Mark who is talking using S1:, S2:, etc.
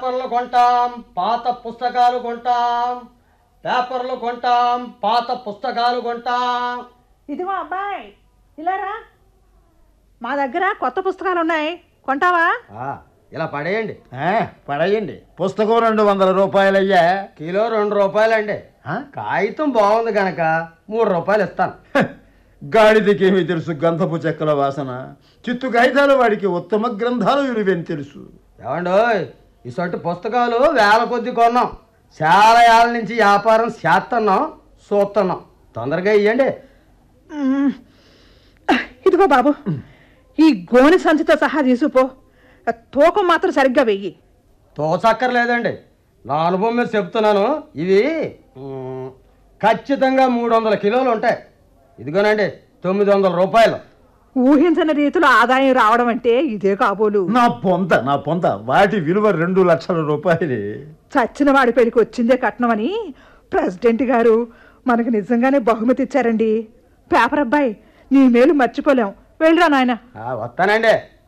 S1: పేపర్లు కొంటాం పాత పుస్తకాలు కొంటాం పేపర్లు కొంటాం పాత పుస్తకాలు కొంటాం
S2: ఇదిగో అబ్బాయి ఇలా రా మా దగ్గర కొత్త పుస్తకాలు ఉన్నాయి కొంటావా
S1: ఆ, ఇలా పడేయండి
S3: ఆ, పడేయండి పుస్తకం రెండు వందల రూపాయలయ్యా
S1: కిలో రెండు రూపాయలండి
S3: ఆ?
S1: కాగితం బాగుంది కనుక మూడు రూపాయలు ఇస్తాను
S3: హ, గాడిదకేమి తెలుసు గంధపు చెక్కల వాసన చిత్తు కాగితాలు వాడికి ఉత్తమ గ్రంథాలు విలువేని తెలుసు
S1: ఏమండోయ్ ఇసొంటి పుస్తకాలు వేల కొద్ది కొన్నాం చాలా ఏళ్ళ నుంచి వ్యాపారం చేస్తున్నాం చూస్తున్నాం తొందరగా ఇవ్వండి
S2: మ్మ్. ఇదిగో బాబు ఈ గోనె సంచితో సహా తీసుకుపో తూకం మాత్రం సరిగ్గా వెయ్యి
S1: తోచక్కర్లేదండి నా అనుభవం మీద చెప్తున్నాను ఇవి మ్, ఖచ్చితంగా మూడు వందల కిలోలు ఉంటాయి ఇదిగోనండి తొమ్మిది వందల రూపాయలు
S2: ఊహించని రీతిలో ఆదాయం రావడం అంటే ఇదే కాబోలు
S3: నా పొంత నా పొంత వాటి విలువ రెండు లక్షల రూపాయలే
S2: చచ్చిన వాడి పెళ్లికి వచ్చిందే కట్నమని ప్రెసిడెంట్ గారు మనకు నిజంగానే బహుమతి ఇచ్చారండి పేపర్ అబ్బాయి నీ మేలు మర్చిపోలేం వెళ్ళరా నాయన
S1: ఆ, వస్తానండి